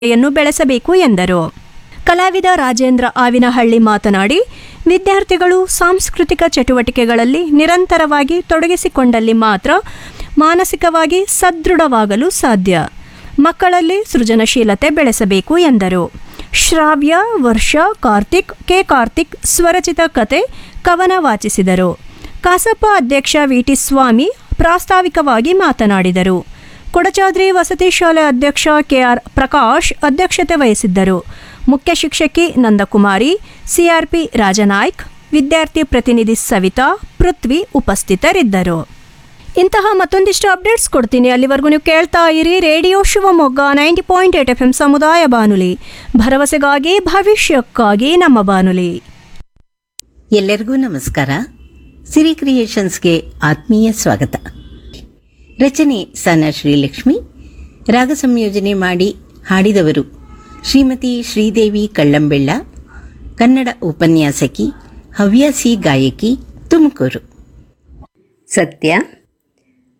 ಯನ್ನು ಬೆಳೆಸಬೇಕು ಎಂದರು ಕಲಾವಿದ ರಾಜೇಂದ್ರ ಆವಿನಹಳ್ಳಿ ಮಾತನಾಡಿ ವಿದ್ಯಾರ್ಥಿಗಳು ಸಾಂಸ್ಕೃತಿಕ ಚಟುವಟಿಕೆಗಳಲ್ಲಿ ನಿರಂತರವಾಗಿ ತೊಡಗಿಸಿಕೊಂಡಲ್ಲಿ ಮಾತ್ರ ಮಾನಸಿಕವಾಗಿ ಸದೃಢವಾಗಲು ಸಾಧ್ಯ ಮಕ್ಕಳಲ್ಲಿ ಸೃಜನಶೀಲತೆ ಬೆಳೆಸಬೇಕು ಎಂದರು ಶ್ರಾವ್ಯ ವರ್ಷ ಕಾರ್ತಿಕ್ ಕೆ ಕಾರ್ತಿಕ್ ಸ್ವರಚಿತ ಕತೆ ಕವನ ವಾಚಿಸಿದರು ಕಸಪ ಅಧ್ಯಕ್ಷ ವಿಟಿ ಸ್ವಾಮಿ ಪ್ರಾಸ್ತಾವಿಕವಾಗಿ ಮಾತನಾಡಿದರು ಕೊಡಚಾದ್ರಿ ವಸತಿ ಶಾಲೆ ಅಧ್ಯಕ್ಷ ಕೆಆರ್ ಪ್ರಕಾಶ್ ಅಧ್ಯಕ್ಷತೆ ವಹಿಸಿದ್ದರು ಮುಖ್ಯ ಶಿಕ್ಷಕಿ ನಂದಕುಮಾರಿ ಸಿಆರ್ಪಿ ರಾಜನಾಯ್ಕ್ ವಿದ್ಯಾರ್ಥಿ ಪ್ರತಿನಿಧಿ ಸವಿತಾ ಪೃಥ್ವಿ ಉಪಸ್ಥಿತರಿದ್ದರು ಇಂತಹ ಮತ್ತೊಂದಿಷ್ಟು ಅಪ್ಡೇಟ್ಸ್ ಕೊಡ್ತೀನಿ ಅಲ್ಲಿವರೆಗೂ ನೀವು ಕೇಳ್ತಾ ಇರಿ radio Shivamogga ninety point eight F M ಸಮುದಾಯ ಬಾನುಲಿ ಭರವಸೆಗಾಗಿ ಭವಿಷ್ಯಕ್ಕಾಗಿ ನಮ್ಮ ಬಾನುಲಿ ಎಲ್ಲರಿಗೂ ನಮಸ್ಕಾರ ಸಿರಿ ಕ್ರಿಯೇಷನ್ಸ್ಗೆ ಆತ್ಮೀಯ ಸ್ವಾಗತ ರಚನೆ ಸನ ಶ್ರೀಲಕ್ಷ್ಮಿ ರಾಗ ಸಂಯೋಜನೆ ಮಾಡಿ ಹಾಡಿದವರು ಶ್ರೀಮತಿ ಶ್ರೀದೇವಿ ಕಳ್ಳಂಬೆಳ್ಳ ಕನ್ನಡ ಉಪನ್ಯಾಸಕಿ ಹವ್ಯಾಸಿ ಗಾಯಕಿ ತುಮಕೂರು ಸತ್ಯ